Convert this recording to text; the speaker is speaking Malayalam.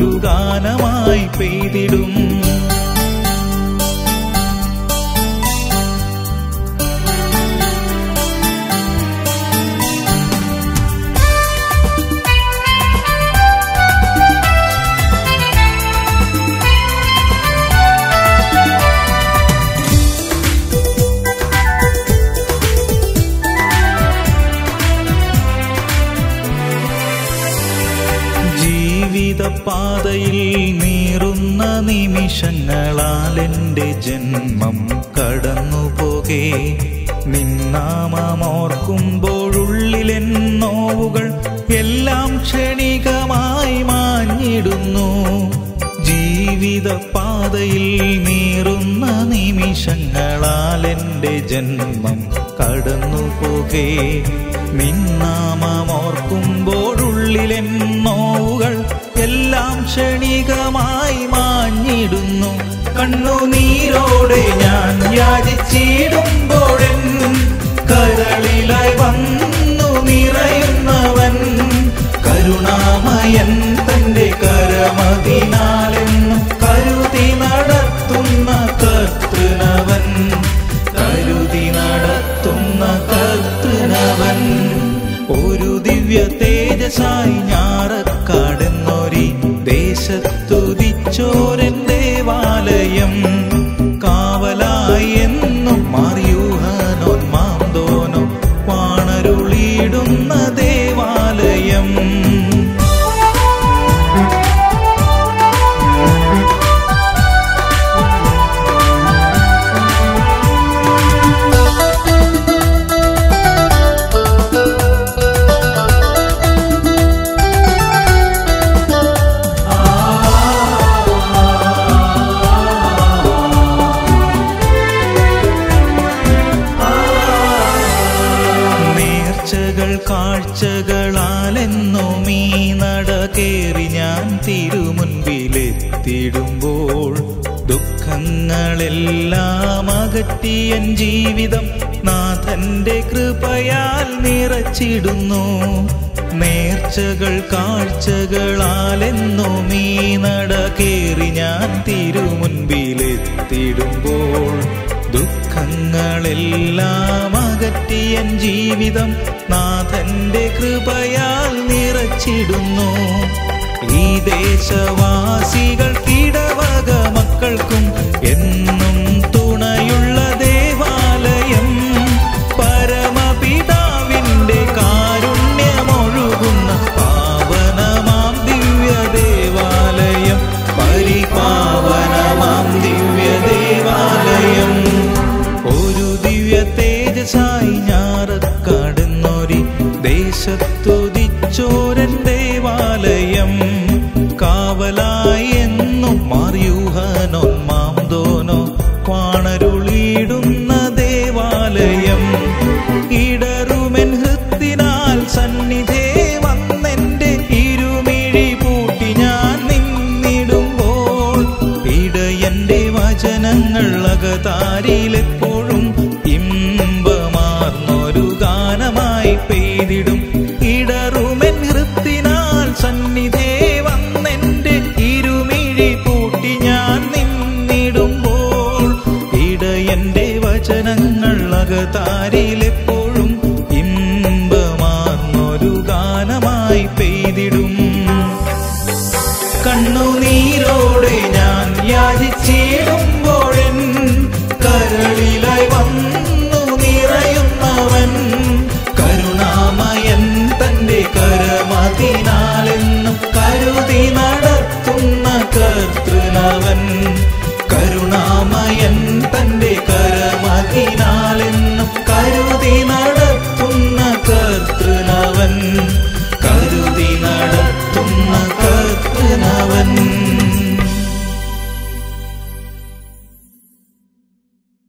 മാർന്നൊരു ഗാനമായി പെയ്തിടും ജീവിതപാതയിൽ നീറുന്ന നിമിഷങ്ങളാൽ എൻ്റെ ജന്മം കടന്നുപോകേ നിന്നാമോർക്കുമ്പോഴുള്ളിലെൻ നോവുകൾ എല്ലാം ക്ഷണികമായി മാഞ്ഞിടുന്നു ജീവിതപാതയിൽ നീറുന്ന നിമിഷങ്ങളാൽ എൻ്റെ ജന്മം കടന്നുപോകേ നിന്നാമോർക്കുമ്പോഴുള്ളിലെൻ നോവുകൾ എല്ലാം ക്ഷണികമായി മാഞ്ഞിടുന്നു കണ്ണുനീരോടെ ഞാൻ യാചിച്ചിടുമ്പോഴൻ കരളിലായി വന്നു നിറയുന്നവൻ കരുണാമയൻ തന്റെ കരമതിനാലെന്നും കരുതി നടത്തുന്ന കർത്തൃനവൻ കരുതി നടത്തുന്ന കർത്തൃനവൻ ഒരു ദിവ്യ തേജസായി ഞാറക്കാടുന്നൊരി ദേശത്തുതിച്ചോരൻ ദേവാലയം കാവലായി എന്നും മറിയൂഹനോന്മാം തോനോ വാണരുളിയിടുന്ന ദേവാലയം നേർച്ചകൾ കാഴ്ചകളാലെന്നും ഈ നട കേറി ഞാൻ തിരുമുൻപിലെത്തിടുമ്പോൾ ദുഃഖങ്ങളെല്ലാം അകറ്റിയൻ ജീവിതം നാഥന്റെ കൃപയാൽ നിറച്ചിടുന്നു നേർച്ചകൾ കാഴ്ചകളാലെന്നും ഈ നട കേറി ഞാൻ തിരുമുൻപിലെത്തിടുമ്പോൾ ദുഃഖങ്ങളെല്ലാം അകറ്റിയൻ ജീവിതം നാഥന്റെ കൃപയാൽ നിറച്ചിടുന്നു ഈ ദേശവാസികൾക്കിടവക മക്കൾക്കും എന്നും തുണയുള്ള ദേവാലയം പരമപിതാവിന്റെ കാരുണ്യമൊഴുകുന്ന പാവനമാം ദിവ്യ ദേവാലയം പരിപാവനമാം ദിവ്യ ദേവാലയം ഒരു ദിവ്യ തേജസായി ഞാറക്കടന്നൊരി ദേശത്തുതിച്ചോരൻ ദേവാലയം കാവലായി എന്നും മാറിയൂഹനൊന്നാം തോനോ ക്വാണരുളിയിടുന്ന ദേവാലയം ഇടറുമെൻ ഹൃത്തിനാൽ സന്നിധേ വന്നെന്റെ ഇരുമിഴി പൂട്ടി ഞാൻ നിന്നിടുമ്പോൾ ഇടയന്റെ വചനങ്ങൾ അകതാരിലെപ്പോഴും ഇമ്പമാർന്നൊരു ഗാനമായി പെയ്തിടും ഇടറുമെൻ ഹൃത്തിനാൽ സന്നിധേ വന്നെന്റെ ഇരുമിഴി പൂട്ടി ഞാൻ നിന്നിടുമ്പോൾ ഇടയന്റെ വചനങ്ങൾ അകതാരിലെപ്പോഴും ഇമ്പമാർന്നൊരു ഗാനമായി പെയ്തിടും കണ്ണുനീരോടെ ഞാൻ യാചിച്ചിടുമ്പോഴൻ കരളിലായി വന്നു നിറയുന്നവൻ കരുണാമയൻ തന്റെ കരമതിനാലെന്നും കരുതി നടത്തുന്ന കർത്തൃനവൻ കരുണാമയൻ തന്റെ കരമതിനാലെന്നും കരുതി നടത്തുന്ന കർത്തൃനവൻ കരുതി നടത്തുന്ന കർത്തൃനവൻ